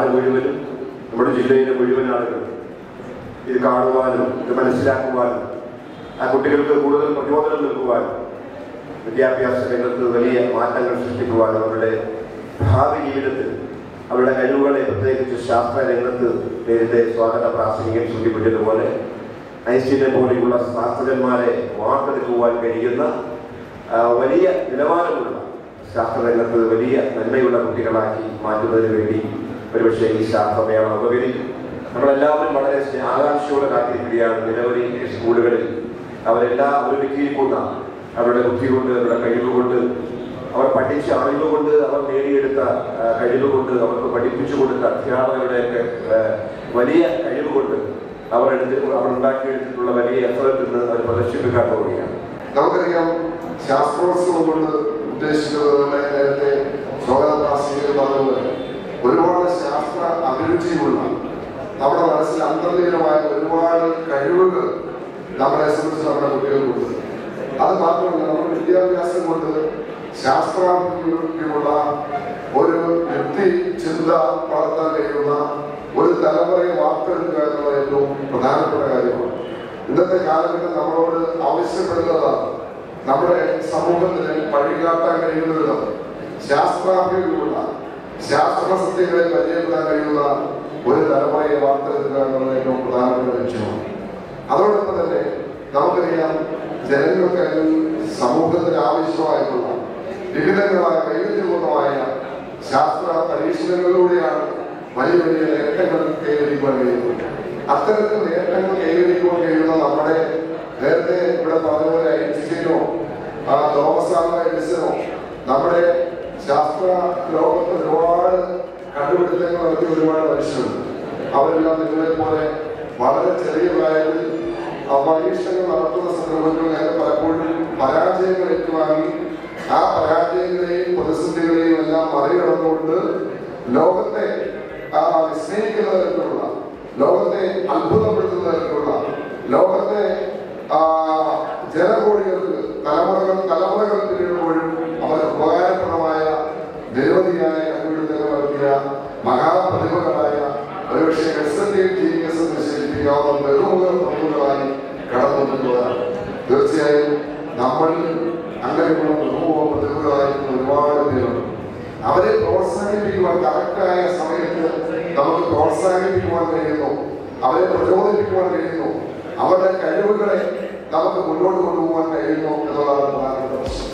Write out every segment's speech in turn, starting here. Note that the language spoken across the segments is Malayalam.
നാട് മുഴുവനും നമ്മുടെ ജില്ലയിലെ മുഴുവൻ ആളുകളും ഇത് കാണുവാനും ഇത് മനസ്സിലാക്കുവാനും ആ കുട്ടികൾക്ക് കൂടുതൽ പ്രചോദനം നൽകുവാനും വിദ്യാഭ്യാസ രംഗത്ത് വലിയ മാറ്റങ്ങൾ സൃഷ്ടിക്കുവാനും അവരുടെ ഭാവി ജീവിതത്തിൽ അവരുടെ കഴിവുകളെ പ്രത്യേകിച്ച് ശാസ്ത്ര രംഗത്ത് നേരത്തെ സ്വാഗത പ്രാസംഗികൻ സൂചിപ്പിച്ചതുപോലെ ഐൻസ്റ്റീനെ പോലെയുള്ള ശാസ്ത്രജ്ഞന്മാരെ വാർത്തെടുക്കുവാൻ കഴിയുന്ന ആ, വലിയ നിലവാരമുള്ള ശാസ്ത്രരംഗത്ത് വലിയ നന്മയുള്ള കുട്ടികളാക്കി മാറ്റുന്നതിന് വേണ്ടി ഒരുപക്ഷെ ഈ ശാസ്ത്രമേള ഉപകരിക്കും നമ്മളെല്ലാവരും വളരെ സ്നേ- ആകാംക്ഷയോടെ കാത്തിരിക്കുകയാണ് നിരവധി സ്കൂളുകളിൽ അവരെല്ലാം ഒരുക്കിയിരിക്കുന്ന അവരുടെ ബുദ്ധി കൊണ്ട് അവരുടെ കഴിവ് കൊണ്ട് അവർ പഠിച്ച അറിവ് കൊണ്ട് അവർ നേടിയെടുത്ത ആ, കഴിവ് കൊണ്ട് അവർക്ക് പഠിപ്പിച്ചു കൊടുത്ത അധ്യാപകരുടെയൊക്കെ ആ, വലിയ കഴിവ് കൊണ്ട് അവർ എടുത്ത് അവർ ഉണ്ടാക്കിയെടുത്തിട്ടുള്ള വലിയ എഫേർട്ട് ഇന്ന് അവർ പ്രദർശിപ്പിക്കാൻ പോവുകയാണ് നമുക്കറിയാം ശാസ്ത്രോത്സവം കൊണ്ട് ഉദ്ദേശിക്കുന്നത് നേരത്തെ സ്വാഗതപ്രാസംഗികർ പറഞ്ഞത് ഒരുപാട് ശാസ്ത്ര അഭിരുചിയുള്ള നമ്മുടെ മനസ്സിൽ അന്തർലീനമായ ഒരുപാട് കഴിവുകൾ നമ്മളെ സംബന്ധിച്ച് നമ്മുടെ കുട്ടികൾക്കുണ്ട് അത് മാത്രമല്ല നമ്മുടെ വിദ്യാഭ്യാസം കൊണ്ട് ശാസ്ത്രാഭിമുഖ്യമുള്ള ഒരു വ്യക്തി ചിന്ത വളർത്താൻ കഴിയുന്ന ഒരു തലമുറയെ വാർത്തെടുക്കുക എന്നുള്ളത് ഏറ്റവും പ്രധാനപ്പെട്ട കാര്യമാണ് ഇന്നത്തെ കാലഘട്ടം നമ്മളോട് ആവശ്യപ്പെടുന്നതാണ് നമ്മുടെ സമൂഹത്തിന് വഴികാട്ടാൻ കഴിയുന്ന വിധം ശാസ്ത്രാഭിമുഖമുള്ള ശാസ്ത്ര സത്യങ്ങളെ പരിചയപ്പെടാൻ കഴിയുന്ന ഒരു തലമുറയെ വാർത്തെടുക്കുക എന്നുള്ളത് ഏറ്റവും പ്രധാനപ്പെട്ട ലക്ഷ്യമാണ് അതോടൊപ്പം തന്നെ നമുക്കറിയാം ജനങ്ങൾക്ക് അല്ലെങ്കിൽ സമൂഹത്തിന് ആവശ്യമായിട്ടുള്ള വിവിധങ്ങളായ വൈവിധ്യപൂർണമായ ശാസ്ത്ര പരീക്ഷണങ്ങളിലൂടെയാണ് വലിയ വലിയ നേട്ടങ്ങൾ കൈവരിക്കുവാൻ കഴിയുന്നത് അത്തരത്തിൽ നേട്ടങ്ങൾ കൈവരിക്കുവാൻ കഴിയുന്ന നമ്മുടെ നേരത്തെ ഇവിടെ പറഞ്ഞ പോലെ ഐൻസ്റ്റീനോ ആ തോമസ് ആൽവ എഡിസനോ നമ്മുടെ ശാസ്ത്ര ലോകത്ത് ഒരുപാട് കണ്ടുപിടുത്തങ്ങൾ നടത്തിയ ഒരുപാട് മനുഷ്യരുണ്ട് അവരെല്ലാം നിങ്ങളെ പോലെ വളരെ ചെറിയ പ്രായത്തിൽ ആ പരീക്ഷണങ്ങൾ നടത്തുന്ന സന്ദർഭങ്ങളിൽ ഞാൻ പലപ്പോഴും പരാജയങ്ങൾ ഏറ്റുവാങ്ങി ആ പരാജയങ്ങളെയും പ്രതിസന്ധികളെയും എല്ലാം മറികടന്നുകൊണ്ട് ലോകത്തെ ആ വിസ്മയിക്കുന്ന തരത്തിലുള്ള ലോകത്തെ അത്ഭുതപ്പെടുത്തുന്ന തരത്തിലുള്ള ലോകത്തെ ആ ജനകോടികൾക്ക് തലമുറകൾ തലമുറകൾ പിന്നിടുമ്പോഴും അവർക്ക് ഉപകാരപ്രദമായ നിരവധിയായ കണ്ടുപിടുത്തങ്ങൾ നടത്തിയ മഹാപ്രതിഭകളായ ഒരുപക്ഷെ എക്സന്റേൽ ജീനിയസ് എന്ന് വിശേഷിപ്പിക്കാവുന്ന ബഹുമുഖ പ്രതിഭകളായി കടന്നുവന്നതാണ് തീർച്ചയായും നമ്മൾ അങ്ങനെയുള്ള ബഹുമുഖ പ്രതിഭകളായിരിക്കുന്ന ഒരുപാട് പേരുണ്ട് അവരെ പ്രോത്സാഹിപ്പിക്കുവാൻ കറക്റ്റായ സമയത്ത് നമുക്ക് പ്രോത്സാഹിപ്പിക്കുവാൻ കഴിയുന്നു അവരെ പ്രചോദിപ്പിക്കുവാൻ കഴിയുന്നു അവരുടെ കഴിവുകളെ നമുക്ക് മുന്നോട്ട് കൊണ്ടുപോകാൻ കഴിയുന്നു എന്നുള്ളതാണ് പ്രധാനപ്പെട്ട പ്രശ്നം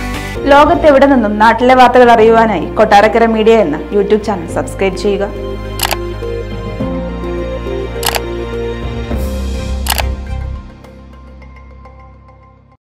ലോകത്തെവിടെ നിന്നും നാട്ടിലെ വാർത്തകൾ അറിയുവാനായി കൊട്ടാരക്കര മീഡിയ എന്ന യൂട്യൂബ് ചാനൽ സബ്സ്ക്രൈബ് ചെയ്യുക